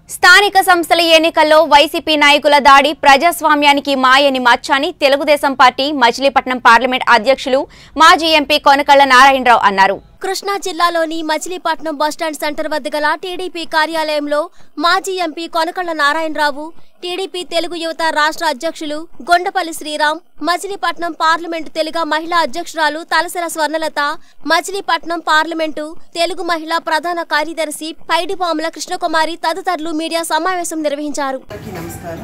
స్థానిక సంస్థల ఎన్నికల్లో వైసీపీ నాయకుల దాడి ప్రజాస్వామ్యానికి మాయని మచ్చాని తెలుగుదేశం పార్టీ మచిలీపట్నం పార్లమెంట్ అధ్యక్షులు మాజీ ఎంపీ కొనకళ్ల నారాయణరావు అన్నారు కృష్ణా జిల్లాలోని మచిలీపట్నం బస్టాండ్ సెంటర్ వద్ద గల టీడీపీ కార్యాలయంలో మాజీ ఎంపీ కొనకళ్ల నారాయణరావు టీడీపీ తెలుగు యువత రాష్ట్ర అధ్యక్షులు గొండపల్లి శ్రీరామ్ మచిలీపట్నం పార్లమెంటు తెలుగు మహిళా అధ్యక్షురాలు తలసర స్వర్ణలత మచిలీపట్నం పార్లమెంటు తెలుగు మహిళా ప్రధాన కార్యదర్శి పైడిపాముల కృష్ణకుమారి తదితరులు మీడియా సమావేశం నిర్వహించారు అందరికీ నమస్కారం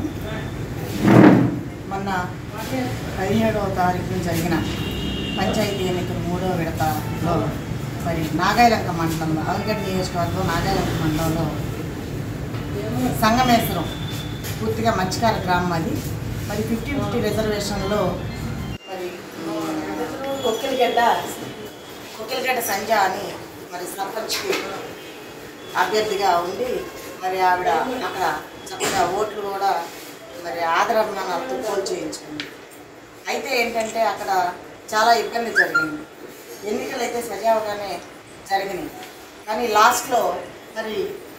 మొన్న పదిహేడవ తారీఖున జరిగిన పంచాయతీ ఎన్నికల మూడవ విడతలో మరి నాగాయలంక మండలంలో అవనిగడ్డ నియోజకవర్గం నాగాయలంక మండలంలో సంగమేశ్వరం పూర్తిగా మత్స్యకార గ్రామం అది మరి ఫిఫ్టీ ఫిఫ్టీ రిజర్వేషన్లో మరి కొక్కిలిగడ్డ కొక్కిలిగడ్డ సంజ అని మరి సర్పంచ్కి అభ్యర్థిగా ఉండి మరి ఆవిడ అక్కడ చక్కగా ఓట్లు కూడా మరి ఆదరణతో పోల్ చేయించుకుంది అయితే ఏంటంటే అక్కడ చాలా ఇబ్బంది జరిగింది ఎన్నికలు అయితే సజావుగానే జరిగినాయి కానీ లాస్ట్లో మరి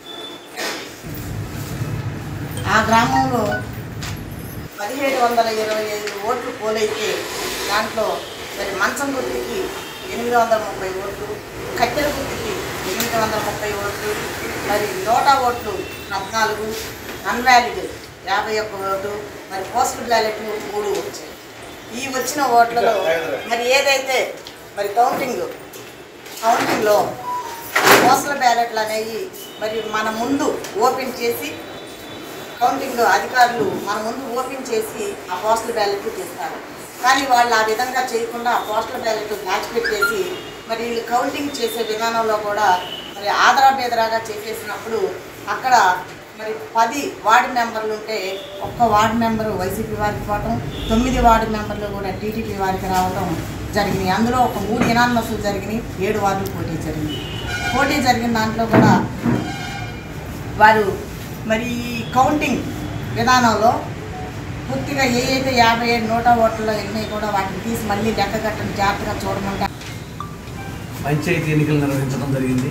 ఆ గ్రామంలో పదిహేడు వందల ఇరవై ఐదు ఓట్లు పోలైతే దాంట్లో మరి మంచం గుర్తికి ఎనిమిది వందల ముప్పై ఓట్లు కట్టెల గుర్తికి ఎనిమిది వందల ముప్పై ఓట్లు మరి నోటా ఓట్లు పద్నాలుగు అన్వాలిడ్ యాభై ఒక్క ఓటు మరి పోస్టల్ బ్యాలెట్ మూడు వచ్చాయి ఈ వచ్చిన ఓట్లలో మరి ఏదైతే మరి కౌంటింగ్ కౌంటింగ్లో పోస్టల్ బ్యాలెట్లు అనేవి మరి మన ముందు ఓపెన్ చేసి కౌంటింగ్ అధికారులు మన ముందు ఓపెన్ చేసి ఆ పోస్టల్ బ్యాలెట్ తీస్తారు కానీ వాళ్ళు ఆ విధంగా చేయకుండా ఆ పోస్టల్ బ్యాలెట్ దాచిపెట్టేసి మరి వీళ్ళు కౌంటింగ్ చేసే విధానంలో కూడా మరి ఆదరా బేదరాగా చేసేసినప్పుడు అక్కడ మరి పది వార్డు మెంబర్లు ఉంటే ఒక్క వార్డు మెంబరు వైసీపీ వారికి పోవటం తొమ్మిది వార్డు మెంబర్లు కూడా టీడీపీ వారికి రావడం జరిగినాయి అందులో ఒక మూడు ఇనాన్మస్లు జరిగినాయి ఏడు వార్డులు పోటీ జరిగింది పోటీ జరిగిన దాంట్లో కూడా వారు మరి ఈ కౌంటింగ్ విధానంలో పూర్తిగా ఏ అయితే యాభై ఏడు నూట ఓట్లలో వెళ్ళినాయి కూడా వాటిని తీసి మళ్ళీ లెక్క కట్టడం జాగ్రత్తగా చూడమంటే పంచాయతీ ఎన్నికలు నిర్వహించడం జరిగింది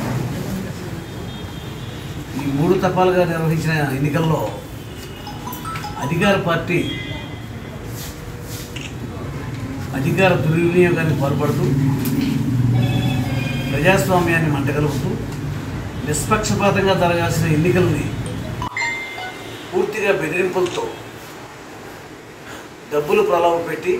ఈ మూడు తపాలుగా నిర్వహించిన ఎన్నికల్లో అధికార పార్టీ అధికార దుర్వినియోగానికి పాల్పడుతూ ప్రజాస్వామ్యాన్ని మంటగలుపుతూ నిష్పక్షపాతంగా జరగాల్సిన ఎన్నికల్ని పూర్తిగా బెదిరింపులతో డబ్బులు ప్రలోభ పెట్టి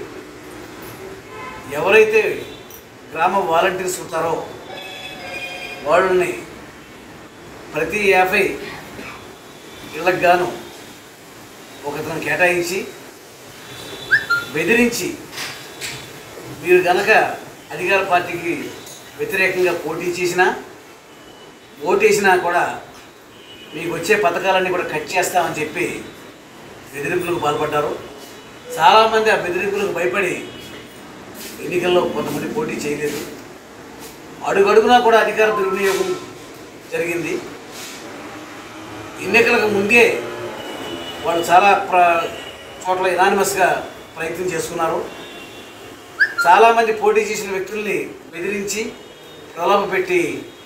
ఎవరైతే గ్రామ వాలంటీర్స్ ఉంటారో వాళ్ళని ప్రతి యాభై ఇళ్ళకు గాను ఒకతను కేటాయించి బెదిరించి మీరు గనక అధికార పార్టీకి వ్యతిరేకంగా పోటీ చేసినా ఓటేసినా కూడా మీకు వచ్చే పథకాలన్నీ కూడా కట్ చేస్తామని చెప్పి బెదిరింపులకు పాల్పడ్డారు చాలామంది ఆ బెదిరింపులకు భయపడి ఎన్నికల్లో కొంతమంది పోటీ చేయలేదు అడుగడుగునా కూడా అధికార దుర్వినియోగం జరిగింది ఎన్నికలకు ముందే వాళ్ళు చాలా ప్ర చోట్ల ఇనానిమస్గా ప్రయత్నం చేసుకున్నారు చాలామంది పోటీ చేసిన వ్యక్తుల్ని బెదిరించి ప్రలోభ పెట్టి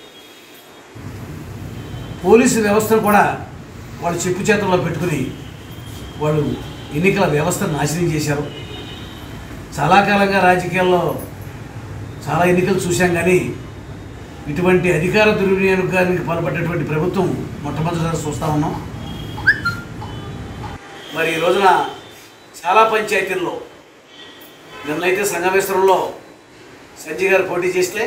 పోలీసు వ్యవస్థను కూడా వాళ్ళు చెప్పు చేతుల్లో పెట్టుకుని వాళ్ళు ఎన్నికల వ్యవస్థను నాశనం చేశారు చాలా కాలంగా రాజకీయాల్లో చాలా ఎన్నికలు చూశాం కానీ ఇటువంటి అధికార దుర్వినియోగానికి పాల్పడ్డటువంటి ప్రభుత్వం మొట్టమొదటిసారి చూస్తూ ఉన్నాం మరి ఈ రోజున చాలా పంచాయతీల్లో నిన్నైతే సంగమేశ్వరంలో సంజయ్ గారు పోటీ చేస్తే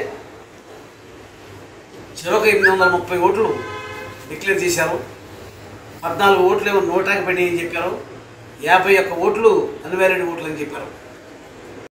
చెరొక ఎనిమిది వందల ముప్పై ఓట్లు డిక్లేర్ చేశారు పద్నాలుగు ఓట్లు ఏమో నోటాకి పడి అని చెప్పారు యాభై ఒక్క ఓట్లు అన్వాలిడ్ ఓట్లు అని చెప్పారు